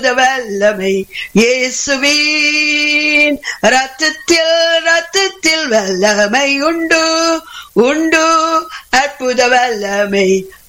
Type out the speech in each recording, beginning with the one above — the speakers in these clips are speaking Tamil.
அற்புத வல்லமை இயேசுவின் ரத்தத்தில் ரத்தத்தில் வல்லமை உண்டு உண்டு அற்புத வல்லமை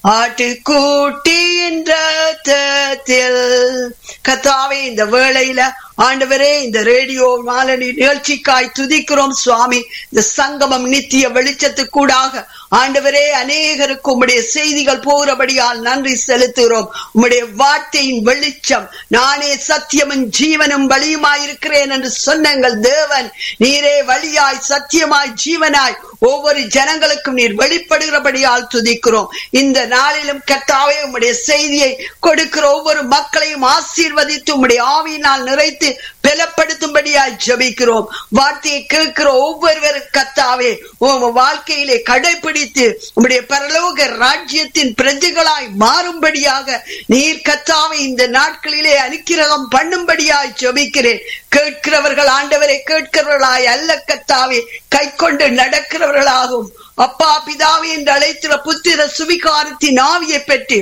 ஆட்டுக்கூட்டியின் ரத்தத்தில் கத்தாவே இந்த வேளையில ஆண்டவரே இந்த ரேடியோ மாலனி நிகழ்ச்சிக்காய் துதிக்கிறோம் சுவாமி இந்த சங்கமம் நித்திய வெளிச்சத்துக்கூடாக ஆண்டவரே அநேகருக்கு உம்முடைய செய்திகள் போகிறபடியால் நன்றி செலுத்துகிறோம் உம்முடைய வார்த்தையின் வெளிச்சம் நானே சத்தியமும் ஜீவனும் வழியுமாயிருக்கிறேன் என்று சொன்ன எங்கள் தேவன் நீரே வழியாய் சத்தியமாய் ஜீவனாய் ஒவ்வொரு ஜனங்களுக்கும் நீர் வெளிப்படுகிறபடியால் துதிக்கிறோம் இந்த நாளிலும் கத்தாவே உம்முடைய செய்தியை கொடுக்கிற ஒவ்வொரு மக்களையும் ஆசீர்வதித்து உம்முடைய ஆவியினால் நிறைத்து பலப்படுத்தும்படியாய் ஜபிக்கிறோம் வார்த்தையை கேட்கிற ஒவ்வொருவரும் கத்தாவே உம் வாழ்க்கையிலே கடைபிடித்து உம்முடைய பரலோக ராஜ்யத்தின் பிரஜைகளாய் மாறும்படியாக நீர் கத்தாவை இந்த நாட்களிலே அனுக்கிரகம் பண்ணும்படியாய் ஜபிக்கிறேன் கேட்கிறவர்கள் ஆண்டவரை கேட்கிறவர்களாய் அல்ல கத்தாவே கை கொண்டு நடக்கிறவர்களாகும் அப்பா பிதாவே என்று அழைத்திர புத்திர சுவிகாரத்தின் ஆவியை பெற்று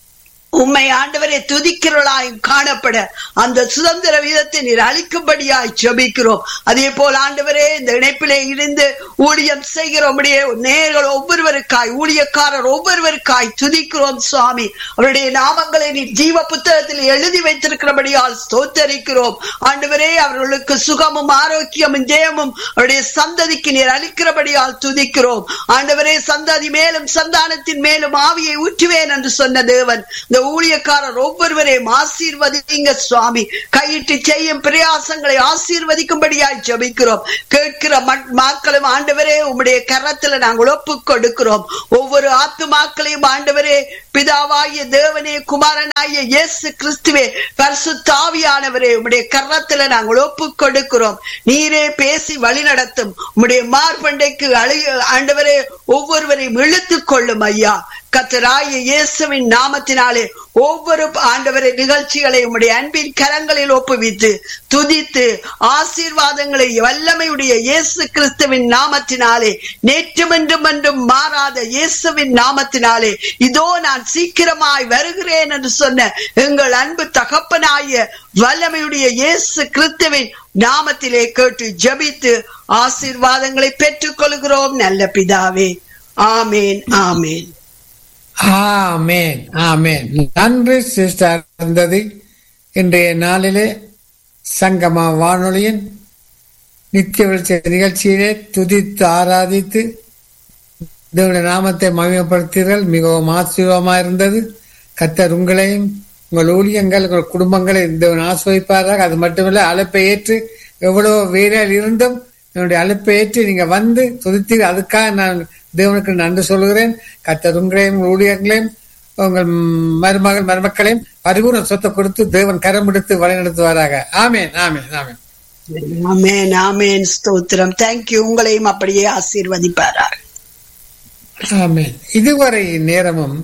உம்மை ஆண்டவரை துதிக்கிறவளாயும் காணப்பட அந்த சுதந்திர வீதத்தை நீர் அளிக்கும்படியாய் ஜபிக்கிறோம் அதே போல் ஆண்டவரே இந்த இணைப்பிலே இருந்து ஊழியம் செய்கிற உம்முடைய நேர்கள் ஒவ்வொருவருக்காய் ஊழியக்காரர் ஒவ்வொருவருக்காய் துதிக்கிறோம் சுவாமி அவருடைய நாமங்களை நீர் ஜீவ புத்தகத்தில் எழுதி வைத்திருக்கிறபடியால் ஸ்தோத்தரிக்கிறோம் ஆண்டவரே அவர்களுக்கு சுகமும் ஆரோக்கியமும் ஜெயமும் அவருடைய சந்ததிக்கு நீர் அளிக்கிறபடியால் துதிக்கிறோம் ஆண்டவரே சந்ததி மேலும் சந்தானத்தின் மேலும் ஆவியை ஊற்றுவேன் என்று சொன்ன தேவன் இந்த ஊழியக்காரர் ஒவ்வொருவரையும் ஆசீர்வதிங்க சுவாமி கையிட்டு செய்யும் பிரயாசங்களை ஆசீர்வதிக்கும்படியாய் ஜபிக்கிறோம் கேட்கிற மக்களும் ஆண்டவரே உம்முடைய கரத்துல நாங்கள் ஒப்பு கொடுக்கிறோம் ஒவ்வொரு ஆத்துமாக்களையும் ஆண்டவரே பிதாவாகிய தேவனே குமாரனாகிய இயேசு கிறிஸ்துவே பரிசுத்தாவியானவரே உம்முடைய கரத்துல நாங்கள் ஒப்பு கொடுக்கிறோம் நீரே பேசி வழி நடத்தும் உம்முடைய மார்பண்டைக்கு அழு ஆண்டவரே ஒவ்வொருவரையும் இழுத்துக் கொள்ளும் ஐயா கத்தராய இயேசுவின் நாமத்தினாலே ஒவ்வொரு ஆண்டவரை நிகழ்ச்சிகளை உம்முடைய அன்பின் கரங்களில் ஒப்புவித்து துதித்து ஆசீர்வாதங்களை வல்லமையுடைய இயேசு கிறிஸ்துவின் நாமத்தினாலே நேற்றும் என்றும் என்றும் மாறாத இயேசுவின் நாமத்தினாலே இதோ நான் சீக்கிரமாய் வருகிறேன் என்று சொன்ன எங்கள் அன்பு தகப்பனாய வல்லமையுடைய இயேசு கிறிஸ்துவின் நாமத்திலே கேட்டு ஜபித்து ஆசீர்வாதங்களை பெற்றுக் கொள்கிறோம் நல்ல பிதாவே ஆமேன் ஆமேன் ஆமேன் ஆமேன் நன்றி சிஸ்டர் இருந்தது இன்றைய நாளிலே சங்கமா வானொலியின் நித்திய வெளிச்ச நிகழ்ச்சியிலே துதித்து ஆராதித்து தேவனுடைய நாமத்தை மகிமைப்படுத்தீர்கள் மிகவும் ஆசீர்வமாக இருந்தது கத்தர் உங்களையும் உங்கள் ஊழியங்கள் உங்கள் குடும்பங்களை தேவன் ஆசிர்வதிப்பார்கள் அது மட்டுமல்ல அழைப்பை ஏற்று எவ்வளவு வேலையில் இருந்தும் என்னுடைய அழைப்பை ஏற்று நீங்க வந்து துதித்து அதுக்காக நான் தேவனுக்கு நன்றி சொல்கிறேன் கத்தர் உங்களையும் ஊழியர்களையும் உங்கள் மருமகள் மருமக்களையும் பரிபூர்ண சொத்தை கொடுத்து தேவன் கரம் எடுத்து வழிநடத்துவாராக ஆமேன் ஆமேன் ஆமேன் ஆமேன் ஆமேன் ஸ்தோத்திரம் தேங்க்யூ உங்களையும் அப்படியே ஆசீர்வதிப்பாராக ஆமேன் இதுவரை நேரமும்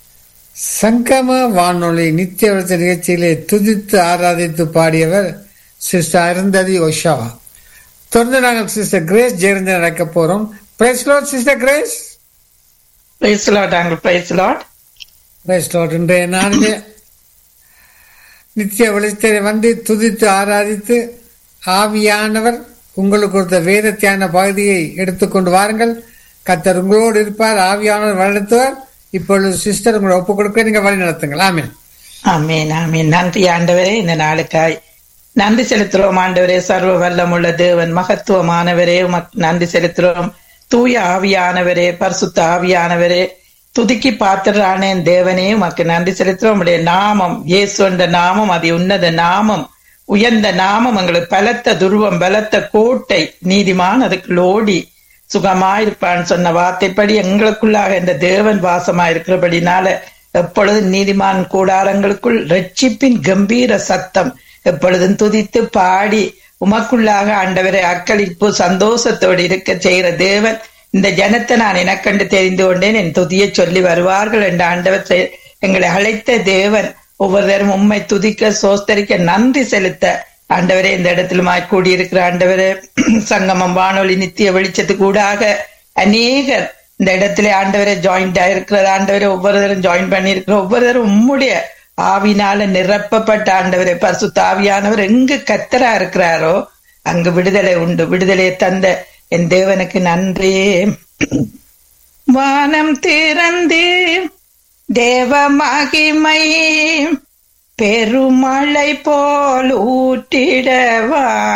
சங்கம வானொலி நித்திய விளத்த நிகழ்ச்சியிலே துதித்து ஆராதித்து பாடியவர் சிஸ்டர் அருந்ததி ஒஷாவா தொடர்ந்து நாங்கள் சிஸ்டர் கிரேஸ் ஜெயரந்தன் நடக்க போறோம் praise lord sister Grace praise lord uncle praise lord praise lord இன்றைய நாளிலே நித்திய வெளிச்சத்தை வந்து துதித்து ஆராதித்து ஆவியானவர் உங்களுக்கு கொடுத்த வேத தியான பகுதியை எடுத்துக்கொண்டு வாருங்கள் கத்தர் உங்களோடு இருப்பார் ஆவியானவர் வழிநடத்துவார் இப்பொழுது சிஸ்டர் உங்களை ஒப்புக் கொடுக்க நீங்க வழி நடத்துங்கள் ஆமீன் ஆமீன் ஆமீன் நன்றி ஆண்டவரே இந்த நாளுக்காய் நன்றி செலுத்துறோம் ஆண்டவரே சர்வ வல்லமுள்ள தேவன் மகத்துவமானவரே உமக்கு நன்றி செலுத்துறோம் தூய ஆவியானவரே பரிசுத்த ஆவியானவரே துதிக்கி பாத்திரானே தேவனே உமக்கு நன்றி செலுத்துறோம் உடைய நாமம் இயேசு என்ற நாமம் அது உன்னத நாமம் உயர்ந்த நாமம் எங்களுக்கு பலத்த துருவம் பலத்த கோட்டை நீதிமான் அதுக்குள் ஓடி சுகமாயிருப்பான்னு சொன்ன வார்த்தைப்படி எங்களுக்குள்ளாக இந்த தேவன் வாசமாயிருக்கிறபடினால எப்பொழுதும் நீதிமான் கூடாரங்களுக்குள் ரட்சிப்பின் கம்பீர சத்தம் எப்பொழுதும் துதித்து பாடி உமக்குள்ளாக ஆண்டவரை அக்களிப்பு சந்தோஷத்தோடு இருக்க செய்கிற தேவன் இந்த ஜனத்தை நான் எனக்கண்டு தெரிந்து கொண்டேன் என் துதிய சொல்லி வருவார்கள் என்ற ஆண்டவர் எங்களை அழைத்த தேவன் ஒவ்வொருத்தரும் உண்மை துதிக்க சோஸ்தரிக்க நன்றி செலுத்த ஆண்டவரே இந்த இடத்திலுமாய் கூடியிருக்கிற ஆண்டவரே சங்கமம் வானொலி நித்திய வெளிச்சத்துக்கு கூடாக அநேகர் இந்த இடத்துல ஆண்டவரை ஜாயிண்ட் ஆயிருக்கிற ஆண்டவரை ஒவ்வொருத்தரும் ஜாயின் பண்ணியிருக்கிற ஒவ்வொருத்தரும் உம்முடைய ஆவினால நிரப்பப்பட்ட ஆண்டவரே பரிசுத்த ஆவியானவர் எங்கு கத்தரா இருக்கிறாரோ அங்கு விடுதலை உண்டு விடுதலை தந்த என் தேவனுக்கு நன்றி வானம் திறந்து தேவ மகிமை பெருமழை போல் ஊற்றிடவா